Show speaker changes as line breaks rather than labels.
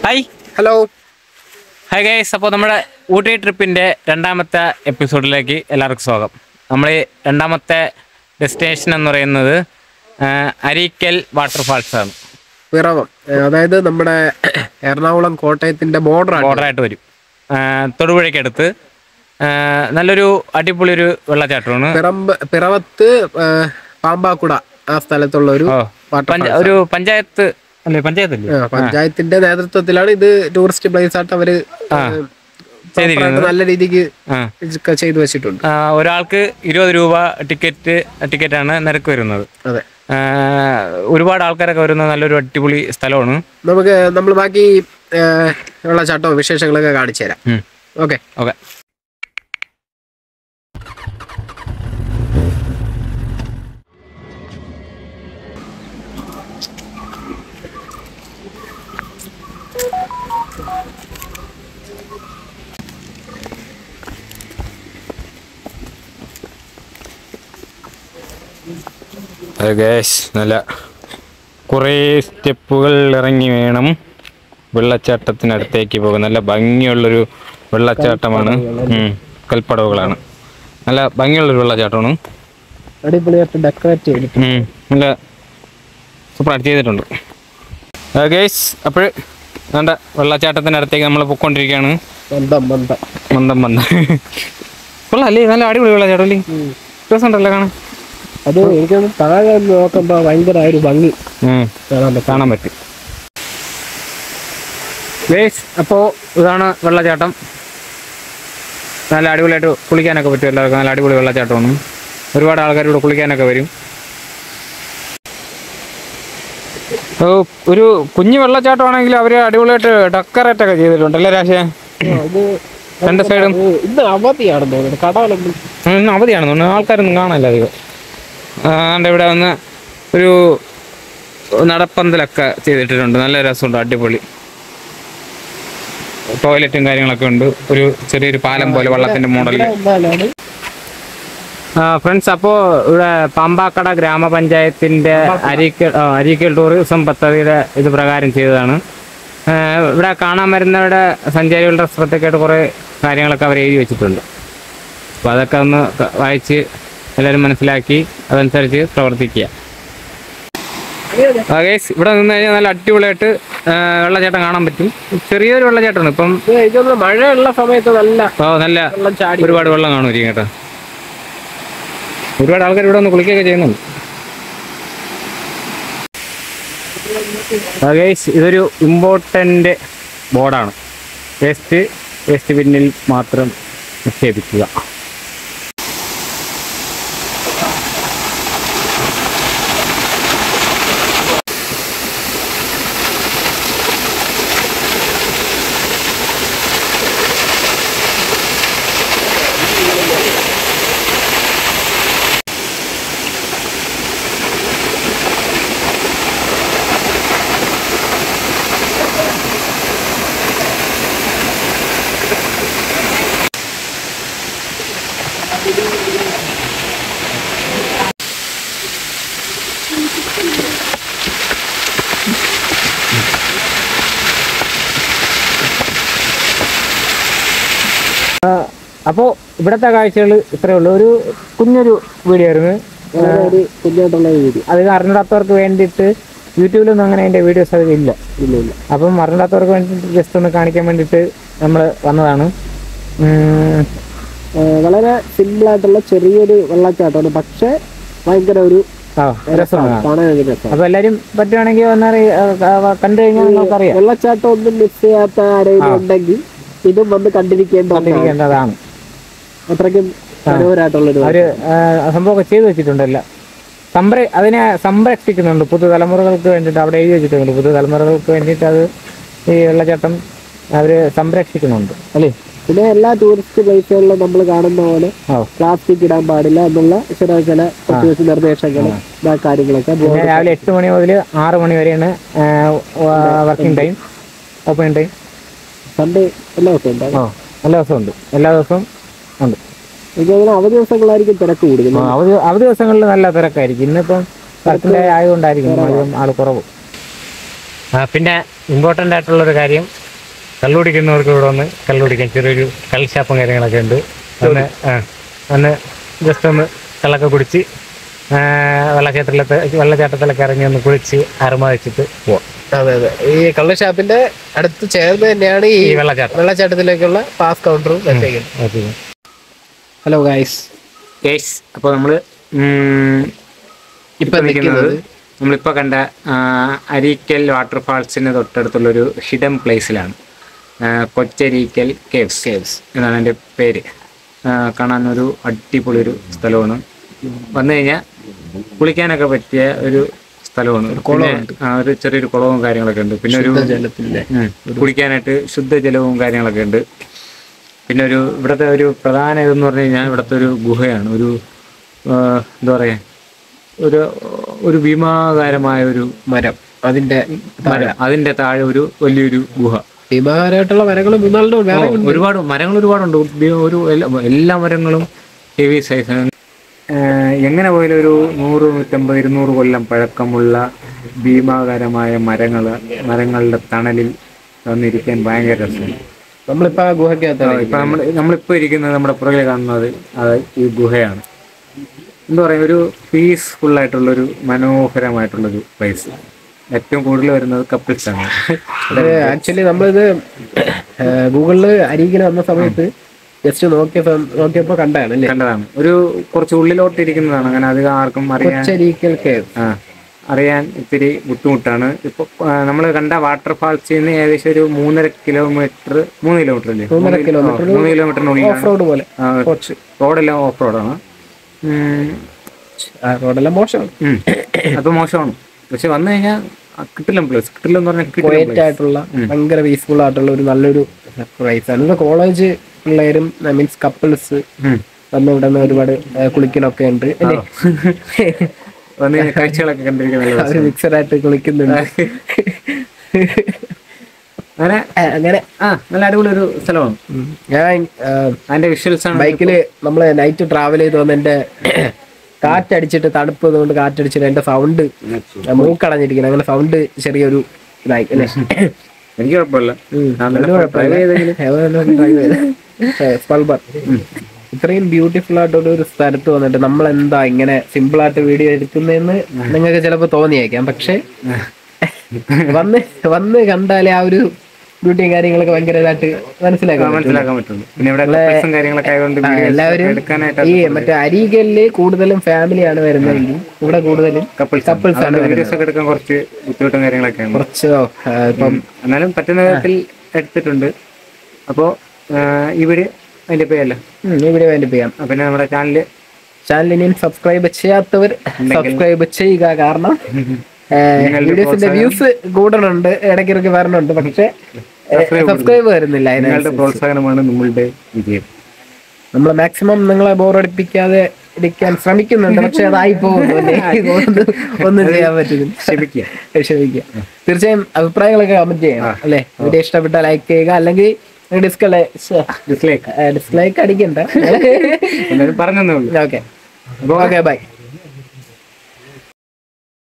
Hi
hello
hi guys അപ്പോൾ നമ്മുടെ ഊട്ടി ട്രിപ്പിൻ്റെ രണ്ടാമത്തെ എപ്പിസോഡിലേക്ക് എല്ലാവർക്കും സ്വാഗതം നമ്മൾ രണ്ടാമത്തെ ഡെസ്റ്റിനേഷൻ എന്ന് പറയുന്നത് ആ, അരീക്കൽ വാട്ടർഫാൾസ് ആണ്
പിറവം ഏ, അതായത് നമ്മുടെ എറണാകുളം കോട്ടയത്തിന്റെ ബോർഡർ ആണ്
ബോർഡറായിട്ട് വരും ആ, തൊടുപുഴയ്ക്കടുത്ത് ആ, നല്ലൊരു അടിപൊളി ഒരു വെള്ളച്ചാട്ടമാണ്
പിറമ്പ് പിറവത്ത് ഏ, പാമ്പാക്കുട ആ സ്ഥലത്തുള്ള ഒരു
ഓ
വാട്ടർ
പഞ്ച- ഒരു പഞ്ചായത്ത് അല്ലേ പഞ്ചായത്തല്ലേ
ആ, പഞ്ചായത്തിന്റെ നേതൃത്വത്തിലാണ് ഇത് ടൂറിസ്റ്റ് പ്ലേസ് ആയിട്ട് അവര് ഏ, proper ആയിട്ട് നല്ല രീതിക്ക്
ആ
ഇതൊക്കെ ചെയ്തു വെച്ചിട്ടുണ്ട്
ആ, ഒരാൾക്ക് ഇരുപത് രൂപ ടിക്കറ്റ് ടിക്കറ്റാണ് നിരക്ക് വരുന്നത്
അതെ
ആ, ഒരുപാട് ആൾക്കാരൊക്കെ വരുന്ന നല്ലൊരു അടിപൊളി സ്ഥലമാണ്
നമുക്ക് നമ്മൾ ബാക്കി ഏ, വെള്ളച്ചാട്ടവും വിശേഷങ്ങളൊക്കെ കാണിച്ചു തരാം
ഉം.
ഓക്കെ
ഓക്കെ നല്ല കുറേ സ്റ്റെപ്പുകൾ ഇറങ്ങി വേണം വെള്ളച്ചാട്ടത്തിനടുത്തേക്ക് പോകാൻ നല്ല ഭംഗിയുള്ളൊരു വെള്ളച്ചാട്ടമാണ് ഉം, കൽപ്പടവുകളാണ് നല്ല ഭംഗിയുള്ളൊരു വെള്ളച്ചാട്ടമാണ്
അടിപൊളിയായിട്ട് ഡെക്കറേറ്റ് ചെയ്തിട്ട്
ഉം, നല്ല സൂപ്പറായിട്ട് ചെയ്തിട്ടുണ്ട് ഗേസ് അപ്പോൾ വേണ്ട വെള്ളച്ചാട്ടത്തിനടുത്തേക്ക് നമ്മൾ പൊയ്ക്കൊണ്ടിരിക്കുകയാണ്
ബന്ധം ബന്ധം
മന്ദം മന്ദം കൊള്ളാല്ലേ നല്ല അടിപൊളി വെള്ളച്ചാട്ടം അല്ലേ രസമുണ്ടല്ലോ കാണാൻ
അത് എനിക്കൊന്ന് താഴെ നോക്കുമ്പോ ഭയങ്കര ഒരു ഭംഗി
ഉം.
കാണാൻ പറ്റും
കാണാൻ പറ്റും ഗേസ് അപ്പോൾ ഇതാണ് വെള്ളച്ചാട്ടം നല്ല അടിപൊളിയായിട്ട് കുളിക്കാനൊക്കെ പറ്റും എല്ലാവർക്കും നല്ല അടിപൊളി വെള്ളച്ചാട്ടമാണ് ഒരുപാട് ആൾക്കാർ ഇവിടെ കുളിക്കാനൊക്കെ വരും ഓ, ഒരു കുഞ്ഞു വെള്ളച്ചാട്ടമാണെങ്കിൽ അവർ അടിപൊളിയായിട്ട് ഡെക്കറേറ്റ് ഒക്കെ ചെയ്തിട്ടുണ്ട് അല്ലേ രാശേ
ഇത്
രണ്ട് സൈഡും
ഇത് ഇന്ന് അവധിയാണെന്ന് തോന്നുന്നു കടകളൊന്നും
ഇന്ന് അവധിയാണെന്ന് തോന്നുന്നു ആൾക്കാരൊന്നും കാണാനില്ല അധികം ആണ്ട് ഇവിടെ വന്ന് ഒരു നടപ്പന്തലൊക്കെ ചെയ്തിട്ടിട്ടുണ്ട് നല്ല രസമുണ്ട് അടിപൊളി ടോയ്ലറ്റും കാര്യങ്ങളൊക്കെ ഉണ്ട് ഒരു ചെറിയൊരു പാലം പോലെ വെള്ളത്തിന്റെ മോഡലിൽ
എന്നാലാണ്
ഫ്രണ്ട്സ് അപ്പോൾ ഇവിടെ പാമ്പാക്കട ഗ്രാമപഞ്ചായത്തിന്റെ അരീക്കൽ ആ, അരീക്കൽ ടൂറിസം പദ്ധതിയുടെ ഇത് പ്രകാരം ചെയ്തതാണ് ആ, ഇവിടെ കാണാൻ വരുന്നവരുടെ സഞ്ചാരികളുടെ ശ്രദ്ധയ്ക്കായിട്ട് കുറേ കാര്യങ്ങളൊക്കെ അവർ എഴുതി വെച്ചിട്ടുണ്ട് അപ്പോൾ അതൊക്കെ ഒന്ന് ക- വായിച്ച് എല്ലാവരും മനസ്സിലാക്കി അതനുസരിച്ച് പ്രവർത്തിക്കുക ഗൈസ് ഇവിടെ നിന്ന് കഴിഞ്ഞാൽ നല്ല അടിപൊളിയായിട്ട് ആ, വെള്ളച്ചാട്ടം കാണാൻ പറ്റും ചെറിയൊരു വെള്ളച്ചാട്ടമാണ് ഇപ്പം
ഇത് ഇതൊന്ന് മഴയുള്ള സമയത്ത് നല്ല
ഓ നല്ല
വെള്ളം ചാടി
ഒരുപാട് വെള്ളം കാണുമായിരിക്കും കേട്ടോ ഒരുപാട് ആൾക്കാർ ഇവിടെ വന്ന് കുളിക്കുകയൊക്കെ ചെയ്യുന്നുണ്ട് ഗൈസ് ഇതൊരു ഇമ്പോർട്ടൻ്റ് ബോർഡാണ് വേസ്റ്റ് വേസ്റ്റ് ബിന്നിൽ മാത്രം നിക്ഷേപിക്കുക അപ്പോൾ ഇവിടുത്തെ കാഴ്ചകൾ ഇത്രയേ ഉള്ളൂ ഒരു കുഞ്ഞൊരു വീഡിയോ ആയിരുന്നു
വളരെ ഒരു കുഞ്ഞായിട്ടുള്ള വീഡിയോ
അത് അറിഞ്ഞിടാത്തവർക്ക് വേണ്ടിയിട്ട് യൂട്യൂബിലൊന്നും അങ്ങനെ അതിൻ്റെ വീഡിയോസ് അത് ഇല്ല
ഇല്ല ഇല്ല
അപ്പം അറിഞ്ഞിടാത്തവർക്ക് വേണ്ടിയിട്ട് ജസ്റ്റ് ഒന്ന് കാണിക്കാൻ വേണ്ടിയിട്ട് നമ്മൾ വന്നതാണ് ഉം,
ആ, വളരെ സിമ്പിൾ ആയിട്ടുള്ള ചെറിയൊരു വെള്ളച്ചാട്ടമാണ് പക്ഷെ ഭയങ്കര ഒരു
ആ രസമാണ്
കാണാൻ ഭയങ്കര രസമാണ്
അപ്പൊ എല്ലാരും പറ്റുവാണെങ്കിൽ ഒന്നറി കണ്ടു കഴിഞ്ഞാൽ നമുക്കറിയാം
വെള്ളച്ചാട്ടം ഒന്നും മിസ് ചെയ്യാത്ത ആരെങ്കിലും ഉണ്ടെങ്കിൽ ഇതും വന്ന് കണ്ടിരിക്കേണ്ട ഒന്നാണ്.
കണ്ടിരിക്കേണ്ടതാണ്
അത്രയ്ക്കും മനോഹരമായിട്ടുള്ളൊരു
അവര് ആ, സംഭവമൊക്കെ ചെയ്തു വെച്ചിട്ടുണ്ടല്ല സംര അതിനെ സംരക്ഷിക്കുന്നുണ്ട് പുതുതലമുറകൾക്ക് വേണ്ടിയിട്ട് അവിടെ എഴുതി വെച്ചിട്ടുണ്ട് പുതുതലമുറകൾക്ക് വേണ്ടിയിട്ട് അത് ഈ വെള്ളച്ചാട്ടം അവര് സംരക്ഷിക്കുന്നുണ്ട് അല്ലേ
പിന്നെ എല്ലാ ടൂറിസ്റ്റ് പ്ലേസുകളിലും നമ്മൾ കാണുന്ന പോലെ
ഓ
പ്ലാസ്റ്റിക് ഇടാൻ പാടില്ല എന്നുള്ള ചില ചില പ്രത്യേകിച്ച് നിർദ്ദേശങ്ങൾ ആ കാര്യങ്ങളൊക്കെ ബോ-
പിന്നെ രാവിലെ എട്ട് മണി മുതൽ ആറ് മണി വരെയാണ് working time opening time
Sunday എല്ലാ ദിവസവും ഉണ്ടാകും
ഓ എല്ലാ ദിവസവും ഉണ്ട് എല്ലാ ദിവസവും ഉണ്ട്
എനിക്ക് തോന്നുന്നു അവധി ദിവസങ്ങളായിരിക്കും തിരക്ക് കൂടുതൽ
ആ, അവധി അവധി ദിവസങ്ങളിൽ നല്ല തിരക്കായിരിക്കും ഇന്നിപ്പം വർക്കിംഗ് ഡേ ആയതുകൊണ്ടായിരിക്കും അധികം ആൾ കുറവ് ആ, പിന്നെ ഇമ്പോർട്ടൻ്റ് ആയിട്ടുള്ളൊരു കാര്യം കള്ളുടിക്കുന്നവർക്ക് ഇവിടെ വന്ന് കള്ളുടിക്കാൻ ചെറിയൊരു കള്ളുഷാപ്പും കാര്യങ്ങളൊക്കെ ഉണ്ട് ഒന്ന് ആ ഒന്ന് ജസ്റ്റ് ഒന്ന് കള്ളൊക്കെ കുടിച്ച് ആ, വെള്ളച്ചാട്ടത്തിലത്തെ വെള്ളച്ചാട്ടത്തിലൊക്കെ ഇറങ്ങി ഒന്ന് കുളിച്ച് അറുമ വെച്ചിട്ട് പോവാം
അതെ അതെ ഈ കള്ള ഷാപ്പിന്റെ അടുത്ത് ചേർന്ന് തന്നെയാണ് ഈ
ഈ വെള്ളച്ചാട്ടം
വെള്ളച്ചാട്ടത്തിലേക്കുള്ള പാസ് കൗണ്ടറും വെച്ചേക്കുന്നത്
ഓക്കെ
ഹലോ ഗൈസ്
കേസ് അപ്പോൾ നമ്മൾ
ഇപ്പൊ നിൽക്കുന്നത്
നമ്മളിപ്പോൾ കണ്ട ആ, അരീക്കൽ വാട്ടർഫാൾസിന് തൊട്ടടുത്തുള്ളൊരു ഹിഡൻ പ്ലേസിലാണ് ആ, കൊച്ചരീക്കൽ കേവ്സ് കേവ്സ് എന്നാണ് എൻ്റെ പേര് ആ, കാണാൻ ഒരു അടിപൊളി ഒരു സ്ഥലമാണ് വന്നു കഴിഞ്ഞാൽ കുളിക്കാനൊക്കെ പറ്റിയ ഒരു സ്ഥലമാണ് പിന്നെ, ആ, ഒരു ചെറിയൊരു കുളവും കാര്യങ്ങളൊക്കെ ഉണ്ട് പിന്നെ ഒരു
ജലത്തിന്റെ
ഉം. കുടിക്കാനായിട്ട് ശുദ്ധജലവും കാര്യങ്ങളൊക്കെ ഉണ്ട് പിന്നെ ഒരു ഇവിടുത്തെ ഒരു പ്രധാന ഇതെന്ന് പറഞ്ഞു കഴിഞ്ഞാൽ ഇവിടുത്തെ ഒരു ഗുഹയാണ് ഒരു ആ, എന്താ പറയാ ഒരു ഒരു ഭീമാകാരമായ ഒരു
മരം അതിന്റെ
മരം അതിന്റെ താഴെ ഒരു വലിയൊരു ഗുഹ
ഭീമാകാരമായിട്ടുള്ള മരങ്ങൾ മൂന്നാളുടെ വേറെ ഉണ്ട്.
ഒരുപാട് മരങ്ങൾ ഒരുപാടുണ്ട് ഭീ- ഒരു എല്ലാ എല്ലാ മരങ്ങളും ഹെവി സൈസാണ് എങ്ങനെ പോയാലും ഒരു നൂറ് നൂറ്റമ്പത് ഇരുന്നൂറ് കൊല്ലം പഴക്കമുള്ള ഭീമാകാരമായ മരങ്ങൾ മരങ്ങളുടെ തണലിൽ വന്നിരിക്കാൻ ഭയങ്കര രസമാണ്
നമ്മളിപ്പോ ആ ഗുഹയ്ക്കകത്താണ്
ഇപ്പൊ നമ്മൾ നമ്മളിപ്പോ ഇരിക്കുന്നത് നമ്മുടെ പുറകിൽ കാണുന്നത് അത് ഈ ഗുഹയാണ് എന്താ പറയുക ഒരു പീസ്ഫുൾ ആയിട്ടുള്ള ഒരു മനോഹരമായിട്ടുള്ളൊരു പ്ലേസ് ഏറ്റവും കൂടുതൽ വരുന്നത് കപ്പിൾസ് ആണ്
ആക്ച്വലി നമ്മളിത് ഗൂഗിളില് അരികിൽ വന്ന സമയത്ത് ജസ്റ്റ് നോക്കിയ സം- നോക്കിയപ്പോ കണ്ടാണ് അല്ലേ
കണ്ടതാണ് ഒരു കുറച്ച് ഉള്ളിലോട്ട് ഇരിക്കുന്നതാണ് അങ്ങനെ അധികം ആർക്കും അറിയാൻ
കൊച്ചരീക്കൽ കേവ്
ആ അറിയാൻ ഇത്തിരി ബുദ്ധിമുട്ടാണ് ഇപ്പൊ നമ്മൾ കണ്ട വാട്ടർഫാൾസിൽ നിന്ന് ഏകദേശം ഒരു മൂന്നര കിലോമീറ്റർ മൂന്ന് കിലോമീറ്റർ അല്ലേ
മൂന്നര കിലോമീറ്റർ
മൂന്ന് കിലോമീറ്ററിനുള്ളിലാണ്
ഓഫ് റോഡ് പോലെ
ആ, റോഡെല്ലാം ഓഫ് റോഡാണ്
ആ റോഡെല്ലാം മോശമാണ്
അപ്പൊ മോശമാണ് പക്ഷെ വന്നു കഴിഞ്ഞാൽ കിട്ടില്ല പ്ലേസ് കിട്ടില്ല എന്ന് പറഞ്ഞാൽ കിട്ടില്ല
ക്വയറ്റ് ആയിട്ടുള്ള ഭയങ്കര പീസ്ഫുൾ ആയിട്ടുള്ള ഒരു നല്ലൊരു പ്രൈസ് ആണ് ഇത് കോളേജ് പിള്ളേരും മീൻസ് കപ്പിൾസ് വന്ന് ഇവിടെ നിന്ന് ഒരുപാട് ആ, കുളിക്കലൊക്കെ ഉണ്ട് അല്ലേ
വന്നു കഴിഞ്ഞാൽ കാഴ്ചകളൊക്കെ കണ്ടിരിക്കുന്നത്
അവര് മിക്സഡ് ആയിട്ട് കുളിക്കുന്നുണ്ട്
അങ്ങനെ
ആ, അങ്ങനെ
ആ നല്ല അടിപൊളി ഒരു സ്ഥലമാണ്
ഉം. ഞാൻ ആ,
അതിന്റെ വിഷ്വൽസ് ആണ്
ബൈക്കില് നമ്മള് നൈറ്റ് ട്രാവൽ ചെയ്ത് വന്ന് എന്റെ കാറ്റടിച്ചിട്ട് തണുപ്പ് കൊണ്ട് കാറ്റടിച്ചിട്ട് എന്റെ സൗണ്ട് മൂക്കടഞ്ഞിരിക്കണം അങ്ങനെ സൗണ്ട് ചെറിയൊരു ഇതായി അല്ലേ
എനിക്ക് കുഴപ്പമില്ല
ഉം.
ഞാൻ നല്ല
ഒരു കുഴപ്പമില്ല.
drive ചെയ്തെങ്കിലും
ഏതായാലും drive ചെയ്ത്. ഏ, സ്പൾബർ. ഇത്രയും ബ്യൂട്ടിഫുൾ ആയിട്ടുള്ള ഒരു സ്ഥലത്ത് വന്നിട്ട് നമ്മൾ എന്താ ഇങ്ങനെ സിമ്പിൾ ആയിട്ട് വീഡിയോ എടുക്കുന്നതെന്ന് നിങ്ങൾക്ക് ചിലപ്പോ തോന്നിയേക്കാം പക്ഷെ വന്ന് വന്ന് കണ്ടാലേ ആ ഒരു ബ്യൂട്ടിയും കാര്യങ്ങളൊക്കെ ഭയങ്കര ഇതായിട്ട് മനസ്സിലാക്കാൻ പറ്റും.
മനസ്സിലാക്കാൻ പറ്റുള്ളൂ പിന്നെ ഇവിടെ couples ഉം കാര്യങ്ങളൊക്കെ ആയതുകൊണ്ട്
ആ,
videos
എല്ലാവരും
എടുക്കാനായിട്ട്
ഈ മറ്റേ അരീകലില് കൂടുതലും ഫാമിലിയാണ് വരുന്നതെങ്കിൽ ഇവിടെ കൂടുതലും
കപ്പിൾസ്
couples ആണ്
വീഡിയോസ് ഒക്കെ എടുക്കാൻ കുറച്ച് ബുദ്ധിമുട്ടും കാര്യങ്ങളൊക്കെയാണ്
കുറച്ച് ആ, ഇപ്പം
എന്നാലും പറ്റുന്ന വിധത്തിൽ എടുത്തിട്ടുണ്ട് അപ്പോൾ ഇവര് അതിന്റെ പേരല്ല
ഉം, ഈ വീഡിയോ വേണ്ടി ചെയ്യാം
പിന്നെ നമ്മുടെ ചാനല്
ചാനൽ ഇനിയും സബ്സ്ക്രൈബ് ചെയ്യാത്തവർ സബ്സ്ക്രൈബ് ചെയ്യുക കാരണം വീഡിയോസിന്റെ വ്യൂസ് കൂടണുണ്ട് ഇടയ്ക്കിടയ്ക്ക് വരണുണ്ട് പക്ഷെ സബ്സ്ക്രൈബ് വരുന്നില്ല അതിന്
നിങ്ങളുടെ പ്രോത്സാഹനമാണ് നമ്മളുടെ വിജയം
നമ്മൾ മാക്സിമം നിങ്ങളെ ബോറടിപ്പിക്കാതെ ഇരിക്കാൻ ശ്രമിക്കുന്നുണ്ട് പക്ഷെ അതായി പോകുന്നു അല്ലേ? ഒന്നും ഒന്നും ചെയ്യാൻ പറ്റുന്നില്ല
ക്ഷമിക്കുക
ക്ഷമിക്കുക തീർച്ചയായും അഭിപ്രായങ്ങളൊക്കെ കമന്റ് ചെയ്യാം അല്ലെ വീഡിയോ ഇഷ്ടപ്പെട്ട ലൈക്ക് ചെയ്യുക അല്ലെങ്കിൽ ഡിസ്കലെ
ഡിസ്ലൈക്ക്
ഡിസ്ലൈക്ക് അടിക്കണ്ട
എല്ലാവരും പറഞ്ഞതേ ഉള്ളൂ
ഓക്കെ ഓക്കെ ബൈ